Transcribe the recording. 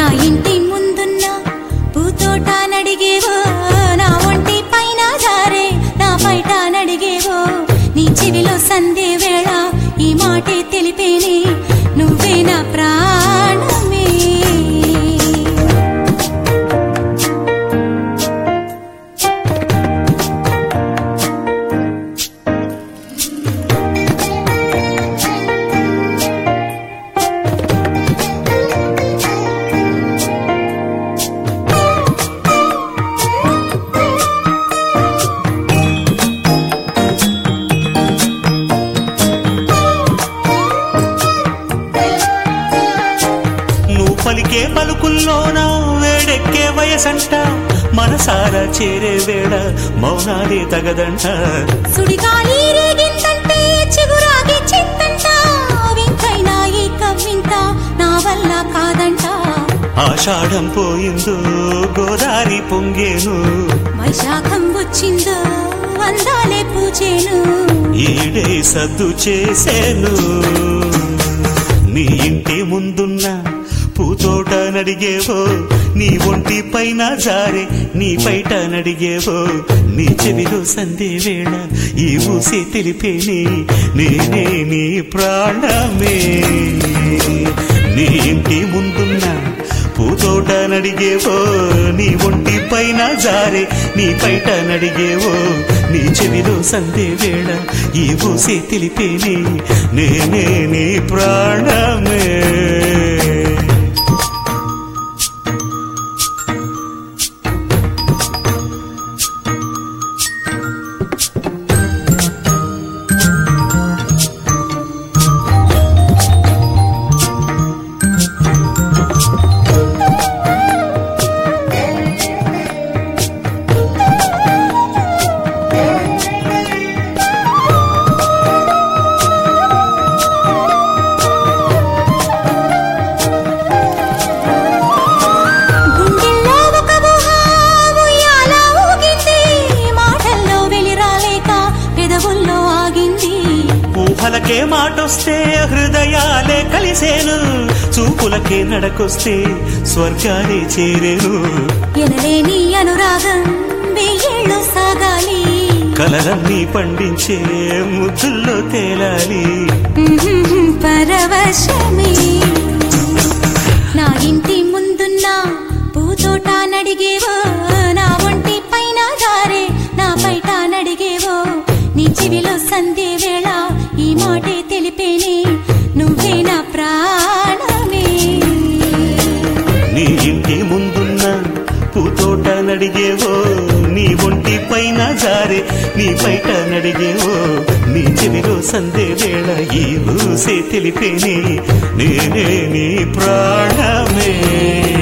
ఇంటి ముందున్న పూతోట నడిగేవో నా ఒంటి పైన జారే నా బయట నడిగేవో నీ చెవిలో సందే వేళ ఈ మాటే తెలిపేనే నువ్వే నా ప్రాణమే నువ్వు పలికే పలుకుల్లోన వేడెక్కే వయసంట మనసారా చేరే వేళ మౌనాలే తగదంట సుడిగాలి రేగిందంటే చిగురాగి చింతంట వింతైనా ఈ కవ్వింత నా వల్ల కాదంట ఆషాఢం పోయిందో గోదారి పొంగేను వైశాఖం వచ్చిందో వందాలే పూజేను ఈడే సద్దు చేసేను నీ ఇంటి ముందున్న పూతోట నడిగేవో నీ ఒంటి పైన జారే నీ బయట నడిగేవో నీ చెవిలో సందే వేళ ఈ ఊసే తెలిపేనే నేనే నీ ప్రాణమే నీ ఇంటి ముందున్న పూతోట నడిగేవో నీ ఒంటి పైన జారే నీ బయట నడిగేవో నీ చెవిలో సందే వేళ ఈ ఊసే తెలిపేనే నేనే నీ ప్రాణమే గుండెల్లో ఒక ఊహ ఉయ్యాల ఊగింది మాటల్లో వెలిరాలేక పెదవుల్లో ఆగింది ఊహలకే మాటొస్తే హృదయాలే కలిసేను చూపులకే నడకొస్తే స్వర్గాలే చేరేను ఎనలేని అనురాగం వెయ్యేళ్ళు సాగాలి కలలన్నీ పండించే ముద్దుల్లో తేలాలి పరవశమే నా ఇంటి ముందున్న పూతోట నడిగేవో నా ఒంటి పైన జారే నా బయట నడిగేవో నీ చెవిలో సందే వేళ ఈ మాటే తెలిపేనే నువ్వే నా ప్రాణమే నీ ఇంటి ముందున్న పూతోట నడిగేవో నీ ఒంటి పైన జారే నీ బయట నడిగేవో నీ చెవిలో సందే వేళ ఈ ఊసే తెలిపేనే నేనే నీ ప్రాణమే